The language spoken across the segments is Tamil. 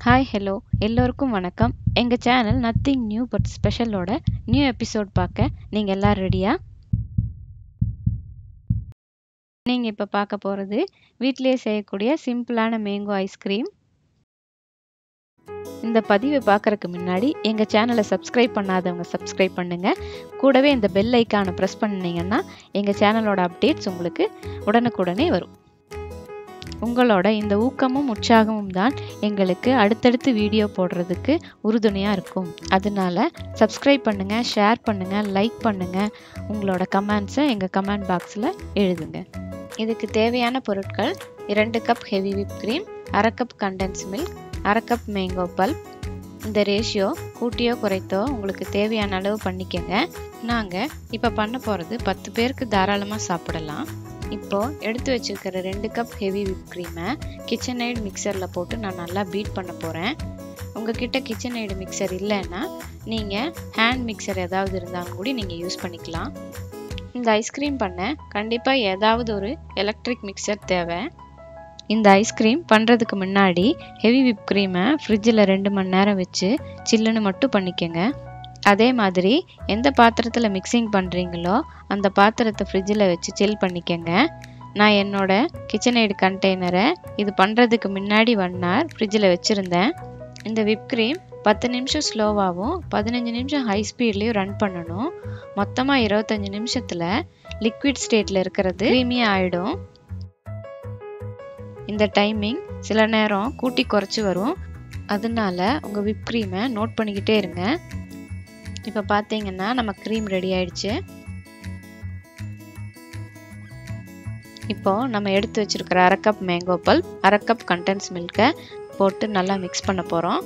ஹாய் ஹலோ எல்லோருக்கும் வணக்கம் எங்கள் சேனல் நத்திங் நியூ பட் ஸ்பெஷலோட நியூ எபிசோட் பார்க்க நீங்கள் எல்லாம் ரெடியா நீங்கள் இப்போ பார்க்க போகிறது வீட்டிலேயே செய்யக்கூடிய சிம்பிளான மேங்கோ ஐஸ்கிரீம் இந்த பதிவை பார்க்குறக்கு முன்னாடி எங்கள் சேனலை சப்ஸ்கிரைப் பண்ணாதவங்க சப்ஸ்கிரைப் பண்ணுங்கள் கூடவே இந்த பெல் ஐக்கானை ப்ரெஸ் பண்ணிங்கன்னா எங்கள் சேனலோட அப்டேட்ஸ் உங்களுக்கு உடனுக்குடனே வரும் உங்களோட இந்த ஊக்கமும் உற்சாகமும் தான் எங்களுக்கு அடுத்தடுத்து வீடியோ போடுறதுக்கு உறுதுணையாக இருக்கும் அதனால சப்ஸ்கிரைப் பண்ணுங்கள் ஷேர் பண்ணுங்கள் லைக் பண்ணுங்கள் உங்களோட கமெண்ட்ஸை எங்கள் கமெண்ட் பாக்ஸில் எழுதுங்க இதுக்கு தேவையான பொருட்கள் இரண்டு கப் ஹெவி விப் க்ரீம் அரை கப் கண்டென்ஸ் மில்க் அரை கப் மேங்கோ பல்ப் இந்த ரேஷியோ கூட்டியோ குறைத்தோ உங்களுக்கு தேவையான அளவு பண்ணிக்கங்க நாங்கள் இப்போ பண்ண போகிறது பத்து பேருக்கு தாராளமாக சாப்பிடலாம் இப்போ எடுத்து வச்சிருக்கிற ரெண்டு கப் ஹெவி விப் க்ரீமை கிச்சன் ஐடு மிக்சரில் போட்டு நான் நல்லா பீட் பண்ண போகிறேன் உங்ககிட்ட கிச்சன் ஐடு மிக்சர் இல்லைன்னா நீங்கள் ஹேண்ட் மிக்சர் ஏதாவது இருந்தாலும் கூட நீங்கள் யூஸ் பண்ணிக்கலாம் இந்த ஐஸ்கிரீம் பண்ண கண்டிப்பாக ஏதாவது ஒரு எலக்ட்ரிக் மிக்சர் தேவை இந்த ஐஸ்கிரீம் பண்ணுறதுக்கு முன்னாடி ஹெவி விப் க்ரீமை ஃப்ரிட்ஜில் ரெண்டு மணி நேரம் வச்சு சில்லுன்னு மட்டும் பண்ணிக்கோங்க அதே மாதிரி எந்த பாத்திரத்தில் மிக்சிங் பண்ணுறீங்களோ அந்த பாத்திரத்தை ஃப்ரிட்ஜில் வச்சு சில் பண்ணிக்கங்க நான் என்னோட கிச்சன் எய்டு கண்டெய்னரை இது பண்ணுறதுக்கு முன்னாடி ஒன் ஹவர் ஃப்ரிட்ஜில் வச்சுருந்தேன் இந்த விப் க்ரீம் பத்து நிமிஷம் ஸ்லோவாகவும் பதினஞ்சு நிமிஷம் ஹை ஸ்பீட்லேயும் ரன் பண்ணணும் மொத்தமாக இருபத்தஞ்சி நிமிஷத்தில் லிக்விட் ஸ்டேட்டில் இருக்கிறது க்ரீமியாக ஆகிடும் இந்த டைமிங் சில நேரம் கூட்டி குறைச்சி வரும் அதனால உங்கள் விப் க்ரீமை நோட் பண்ணிக்கிட்டே இருங்க இப்போ பார்த்தீங்கன்னா நம்ம க்ரீம் ரெடி ஆயிடுச்சு இப்போ நம்ம எடுத்து வச்சிருக்கிற அரை கப் மேங்கோ பல்ப் அரை கப் கண்டென்ஸ் மில்கை போட்டு நல்லா மிக்ஸ் பண்ண போகிறோம்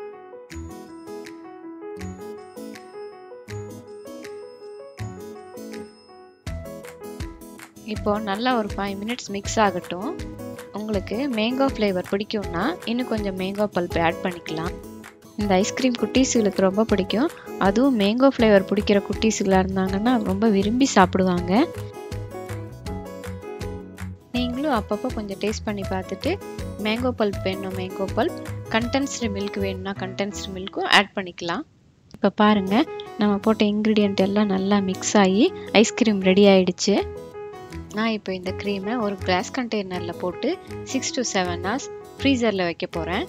இப்போ நல்லா ஒரு ஃபைவ் மினிட்ஸ் மிக்ஸ் ஆகட்டும் உங்களுக்கு மேங்கோ ஃப்ளேவர் பிடிக்கும்னா இன்னும் கொஞ்சம் மேங்கோ பல்ப் ஆட் பண்ணிக்கலாம் இந்த ஐஸ்கிரீம் குட்டீஸுகளுக்கு ரொம்ப பிடிக்கும் அதுவும் மேங்கோ ஃப்ளேவர் பிடிக்கிற குட்டீஸுகளாக இருந்தாங்கன்னா ரொம்ப விரும்பி சாப்பிடுவாங்க நீங்களும் அப்பப்போ கொஞ்சம் டேஸ்ட் பண்ணி பார்த்துட்டு மேங்கோ பல்ப் வேணும் மேங்கோ பல்ப் கண்டென்ஸ்டு மில்க் வேணும்னா கண்டென்ஸ்டு மில்க்கும் ஆட் பண்ணிக்கலாம் இப்போ பாருங்கள் நம்ம போட்ட இன்க்ரீடியண்ட் எல்லாம் நல்லா மிக்ஸ் ஆகி ஐஸ்கிரீம் ரெடி ஆயிடுச்சு நான் இப்போ இந்த க்ரீமை ஒரு கிளாஸ் கண்டெய்னரில் போட்டு சிக்ஸ் டு செவன் ஹவர்ஸ் ஃப்ரீசரில் வைக்க போகிறேன்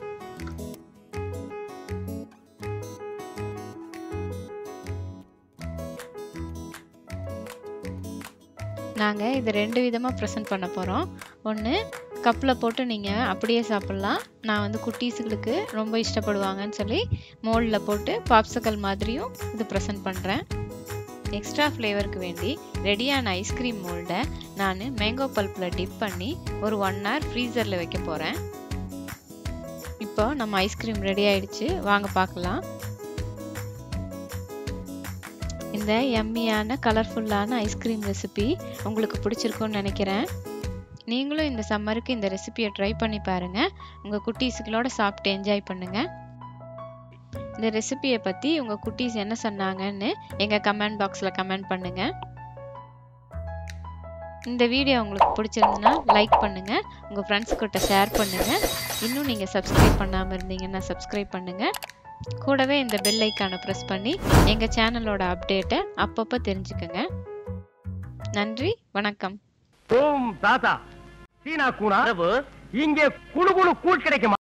நாங்கள் இது ரெண்டு விதமாக ப்ரெசென்ட் பண்ண போகிறோம் ஒன்று கப்பில் போட்டு நீங்கள் அப்படியே சாப்பிட்லாம் நான் வந்து குட்டீஸுகளுக்கு ரொம்ப இஷ்டப்படுவாங்கன்னு சொல்லி மோல்டில் போட்டு பாப்சக்கல் மாதிரியும் இது ப்ரெசென்ட் பண்ணுறேன் எக்ஸ்ட்ரா ஃப்ளேவருக்கு வேண்டி ரெடியான ஐஸ்கிரீம் மோல்டை நான் மேங்கோ பல்ப்பில் டிப் பண்ணி ஒரு ஒன் ஹவர் ஃப்ரீசரில் வைக்க போகிறேன் இப்போ நம்ம ஐஸ்கிரீம் ரெடி ஆயிடுச்சு வாங்க பார்க்கலாம் இந்த எம்மியான கலர்ஃபுல்லான ஐஸ்கிரீம் ரெசிபி உங்களுக்கு பிடிச்சிருக்கும்னு நினைக்கிறேன் நீங்களும் இந்த சம்மருக்கு இந்த ரெசிபியை ட்ரை பண்ணி பாருங்கள் உங்கள் குட்டீஸுகளோட சாப்பிட்டு என்ஜாய் பண்ணுங்கள் இந்த ரெசிபியை பற்றி உங்கள் குட்டீஸ் என்ன சொன்னாங்கன்னு எங்கள் கமெண்ட் பாக்ஸில் கமெண்ட் பண்ணுங்கள் இந்த வீடியோ உங்களுக்கு பிடிச்சிருந்துன்னா லைக் பண்ணுங்கள் உங்கள் ஃப்ரெண்ட்ஸ் கிட்ட ஷேர் பண்ணுங்கள் இன்னும் நீங்கள் சப்ஸ்கிரைப் பண்ணாமல் இருந்தீங்கன்னா சப்ஸ்கிரைப் பண்ணுங்கள் கூடவே இந்த பெல் ஐக்கானை ப்ரெஸ் பண்ணி எங்கள் சேனலோட அப்டேட்டை அப்பப்போ தெரிஞ்சுக்கோங்க நன்றி வணக்கம் ஓம் தாத்தா சீனா கூனா இங்கே குழு குழு கூழ் கிடைக்குமா